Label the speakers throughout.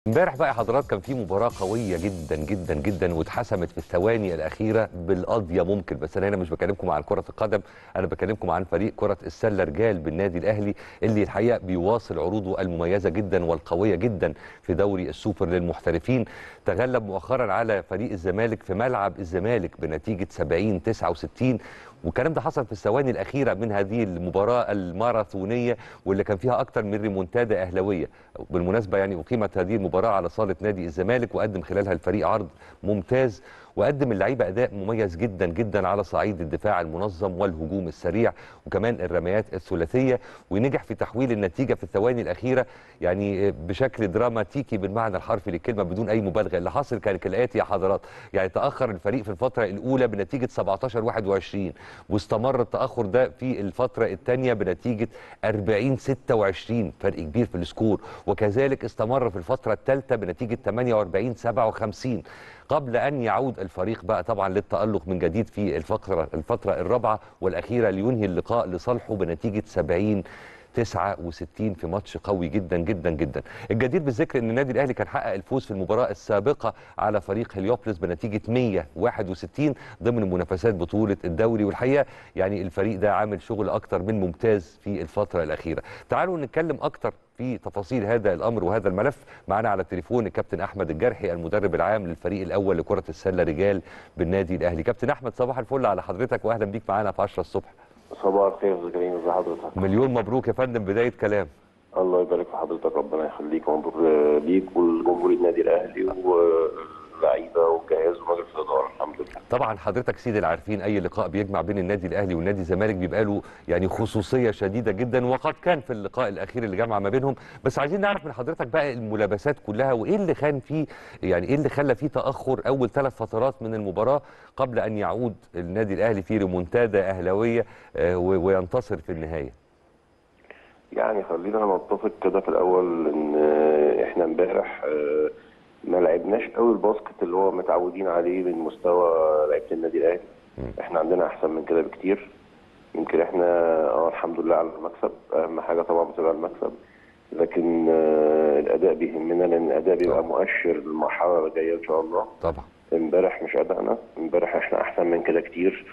Speaker 1: امبارح بقى يا حضرات كان في مباراة قوية جدا جدا جدا واتحسمت في الثواني الأخيرة بالقضية ممكن بس أنا هنا مش بكلمكم عن كرة القدم أنا بكلمكم عن فريق كرة السلة رجال بالنادي الأهلي اللي الحقيقة بيواصل عروضه المميزة جدا والقوية جدا في دوري السوبر للمحترفين تغلب مؤخرا على فريق الزمالك في ملعب الزمالك بنتيجة 70 69 والكلام ده حصل في الثواني الأخيرة من هذه المباراة الماراثونية واللي كان فيها أكتر من ريمونتادا أهلوية بالمناسبة يعني أقيمت هذه المباراة على صالة نادي الزمالك وقدم خلالها الفريق عرض ممتاز وقدم اللعيبه اداء مميز جدا جدا على صعيد الدفاع المنظم والهجوم السريع وكمان الرميات الثلاثيه ونجح في تحويل النتيجه في الثواني الاخيره يعني بشكل دراماتيكي بالمعنى الحرفي للكلمه بدون اي مبالغه اللي حاصل كان كالاتي يا حضرات يعني تاخر الفريق في الفتره الاولى بنتيجه 17 21 واستمر التاخر ده في الفتره الثانيه بنتيجه 40 26 فرق كبير في السكور وكذلك استمر في الفتره الثالثه بنتيجه 48 57 قبل ان يعود الفريق بقى طبعا للتالق من جديد في الفتره الفتره الرابعه والاخيره لينهي اللقاء لصالحه بنتيجه 70 69 في ماتش قوي جدا جدا جدا الجدير بالذكر ان النادي الاهلي كان حقق الفوز في المباراه السابقه على فريق هليوبلس بنتيجه 161 ضمن منافسات بطوله الدوري والحقيقه يعني الفريق ده عامل شغل اكتر من ممتاز في الفتره الاخيره تعالوا نتكلم اكتر في تفاصيل هذا الامر وهذا الملف معنا على التليفون الكابتن احمد الجرحي المدرب العام للفريق الاول لكره السله رجال بالنادي الاهلي كابتن احمد صباح الفل على حضرتك واهلا بيك معانا في 10 الصبح
Speaker 2: صباح الخير يا كريم ازي حضرتك
Speaker 1: مليون مبروك يا فندم بدايه كلام
Speaker 2: الله يبارك في حضرتك ربنا يخليك مبروك ليك ولجمهور النادي الاهلي واللعيبه والجهاز ومجلس الاداره الحمد لله
Speaker 1: طبعا حضرتك سيد العارفين اي لقاء بيجمع بين النادي الاهلي والنادي الزمالك بيبقى له يعني خصوصيه شديده جدا وقد كان في اللقاء الاخير اللي جمع ما بينهم بس عايزين نعرف من حضرتك بقى الملابسات كلها وايه اللي كان فيه يعني ايه اللي خلى فيه تاخر اول ثلاث فترات من المباراه قبل ان يعود النادي الاهلي في ريمونتادا اهلاويه آه، و- وينتصر في النهايه
Speaker 2: يعني خلينا نتفق كده في الاول ان احنا امبارح آه، ما لعبناش قوي الباسكت اللي هو متعودين عليه من مستوى لعيبه النادي الاهلي احنا عندنا احسن من كده بكتير يمكن احنا اه الحمد لله على المكسب اهم حاجه طبعا بتبقى المكسب لكن آه، الاداء بيهمنا لان الاداء بيبقى مؤشر للمرحله اللي جايه ان شاء الله
Speaker 1: طبعا
Speaker 2: امبارح مش ادائنا امبارح احنا احسن من كده كتير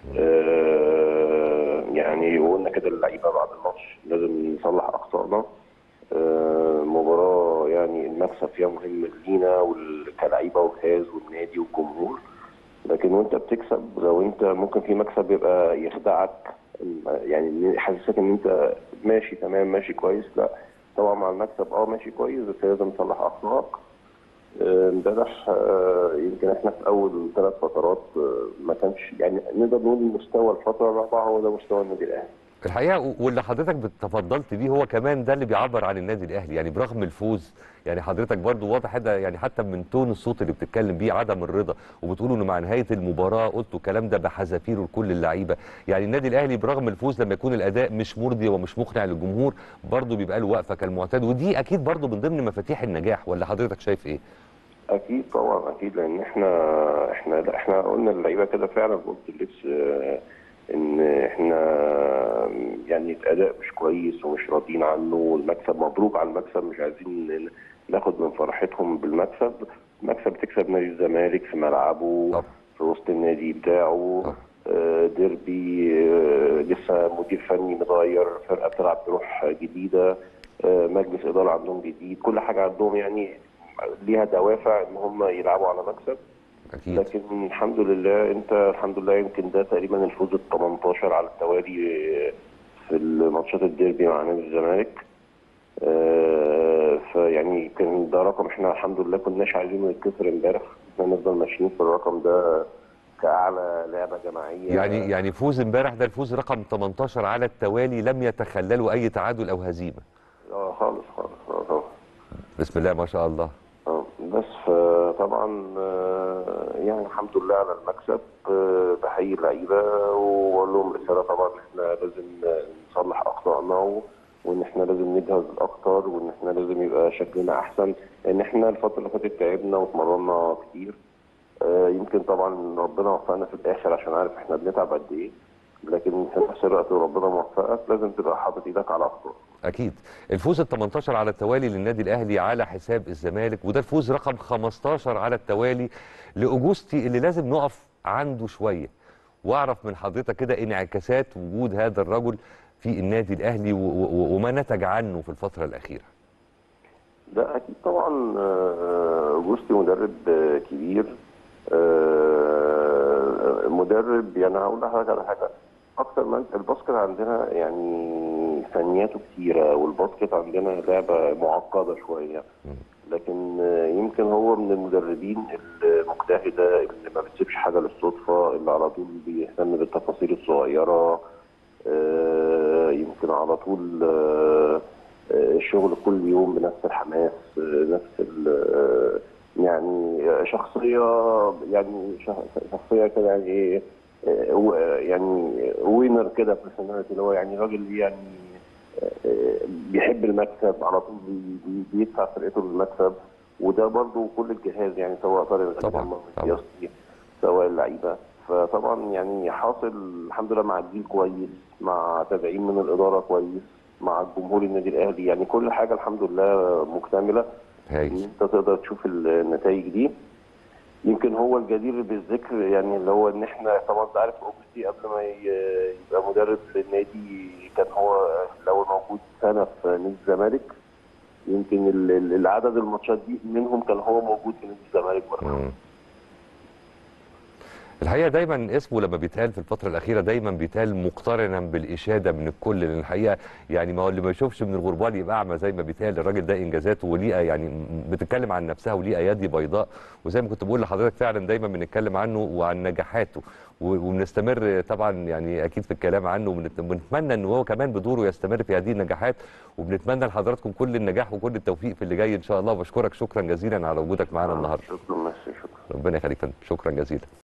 Speaker 2: آه يعني وقلنا كده للعيبه بعد الماتش لازم نصلح اخطائنا آه مباراه يعني المكسب فيها مهم لينا وال- كلعيبه وجهاز والنادي والجمهور لكن وانت بتكسب لو انت ممكن في مكسب يبقى يخدعك يعني يحسسك ان انت ماشي تمام ماشي كويس لا طبعا مع المكسب اه ماشي كويس بس لازم تصلح اخطائك آه، امبارح آه، يمكن احنا في اول ثلاث فترات آه، ما كانش يعني نقدر نقول مستوى الفتره الرابعه هو ده مستوى النادي الاهلي
Speaker 1: الحقيقه و- واللي حضرتك تفضلت بيه هو كمان ده اللي بيعبر عن النادي الاهلي يعني برغم الفوز يعني حضرتك برضو واضح ده يعني حتى من تون الصوت اللي بتتكلم بيه عدم الرضا وبتقولوا انه مع نهايه المباراه قلتوا الكلام ده بحذافيره لكل اللعيبه يعني النادي الاهلي برغم الفوز لما يكون الاداء مش مرضي ومش مقنع للجمهور برضو بيبقى له وقفه كالمعتاد ودي اكيد برضو من ضمن مفاتيح النجاح ولا حضرتك شايف ايه؟
Speaker 2: اكيد طبعا اكيد لان احنا احنا احنا قلنا اللعيبه كده فعلا في اوضه اللبس آه، ان احنا يعني الاداء مش كويس ومش راضيين عنه والمكسب مبروك على المكسب مش عايزين ن- ناخد من فرحتهم بالمكسب مكسب تكسب نادي الزمالك في ملعبه
Speaker 1: طبعا.
Speaker 2: في وسط النادي بتاعه
Speaker 1: طبعا.
Speaker 2: آه، ديربي آه، لسه مدير فني متغير فرقه بتلعب بروح جديده آه، مجلس اداره عندهم جديد كل حاجه عندهم يعني ليها دوافع ان هم يلعبوا على مكسب
Speaker 1: اكيد
Speaker 2: لكن الحمد لله انت الحمد لله يمكن ده تقريبا الفوز ال 18 على التوالي آه، في الماتشات الديربي مع نادي الزمالك آه، فيعني كان ده رقم احنا الحمد لله كناش عايزينه يتكسر امبارح احنا نفضل ماشيين في الرقم ده كاعلى لعبه جماعيه
Speaker 1: يعني يعني فوز امبارح ده الفوز رقم 18 على التوالي لم يتخلله اي تعادل او هزيمه
Speaker 2: اه خالص خالص اه طبعا
Speaker 1: بسم الله ما شاء الله
Speaker 2: اه بس فطبعا آه، يعني الحمد لله على المكسب آه، بحيي اللعيبه واقول لهم رساله طبعا ان احنا لازم نصلح اخطائنا و- وان احنا لازم نجهز اكتر وان احنا لازم يبقى شكلنا احسن لان احنا الفتره اللي فاتت تعبنا واتمرنا كتير آه، يمكن طبعا ربنا وفقنا في الاخر عشان عارف احنا بنتعب قد ايه لكن في نفس الوقت ربنا موفقك لازم تبقى حاطط ايدك على اخطاء
Speaker 1: اكيد الفوز ال 18 على التوالي للنادي الاهلي على حساب الزمالك وده الفوز رقم 15 على التوالي لاوجوستي اللي لازم نقف عنده شويه واعرف من حضرتك كده انعكاسات وجود هذا الرجل في النادي الاهلي و- و- وما نتج عنه في الفتره الاخيره
Speaker 2: ده اكيد طبعا آه، جوستي مدرب آه، كبير آه، مدرب يعني هقول لحضرتك على حاجه اكتر من الباسكت عندنا يعني فنياته كتيره والباسكت عندنا لعبه معقده شويه لكن آه، يمكن هو من المدربين المجتهده اللي ما بتسيبش حاجه للصدفه اللي على طول بيهتم بالتفاصيل الصغيره آه، يمكن على طول آه، آه، الشغل كل يوم بنفس الحماس آه، نفس ال- آه، يعني شخصية يعني شخ- شخصية كده يعني ايه آه، و- يعني وينر كده بيرسوناليتي اللي هو يعني راجل يعني آه، بيحب المكسب على طول بي- بي- بيدفع فرقته للمكسب وده برضو كل الجهاز يعني سواء طارق الغريب
Speaker 1: طبعاً،
Speaker 2: أو
Speaker 1: طبعاً.
Speaker 2: السياسي سواء اللعيبه فطبعا يعني حاصل الحمد لله مع الجيل كويس مع تدعيم من الاداره كويس مع الجمهور النادي الاهلي يعني كل حاجه الحمد لله مكتمله ان
Speaker 1: هايل
Speaker 2: انت تقدر تشوف النتائج دي يمكن هو الجدير بالذكر يعني اللي هو ان احنا طبعا انت عارف اوجستي قبل ما ي- يبقى مدرب للنادي كان هو الاول موجود سنه في نادي الزمالك يمكن ال- ال- العدد الماتشات دي منهم كان هو موجود في نادي الزمالك برضه
Speaker 1: مم. الحقيقه دايما اسمه لما بيتقال في الفتره الاخيره دايما بيتقال مقترنا بالاشاده من الكل لان الحقيقه يعني ما هو اللي ما يشوفش من الغربال يبقى اعمى زي ما بيتقال الراجل ده انجازاته وليه يعني م- بتتكلم عن نفسها وليه ايادي بيضاء وزي ما كنت بقول لحضرتك فعلا دايما بنتكلم عنه وعن نجاحاته و- وبنستمر طبعا يعني اكيد في الكلام عنه وبنت- وبنتمنى ان هو كمان بدوره يستمر في هذه النجاحات وبنتمنى لحضراتكم كل النجاح وكل التوفيق في اللي جاي ان شاء الله وبشكرك شكرا جزيلا على وجودك معانا النهارده
Speaker 2: شكرا ميرسي شكرا
Speaker 1: ربنا يخليك فندم. شكرا جزيلا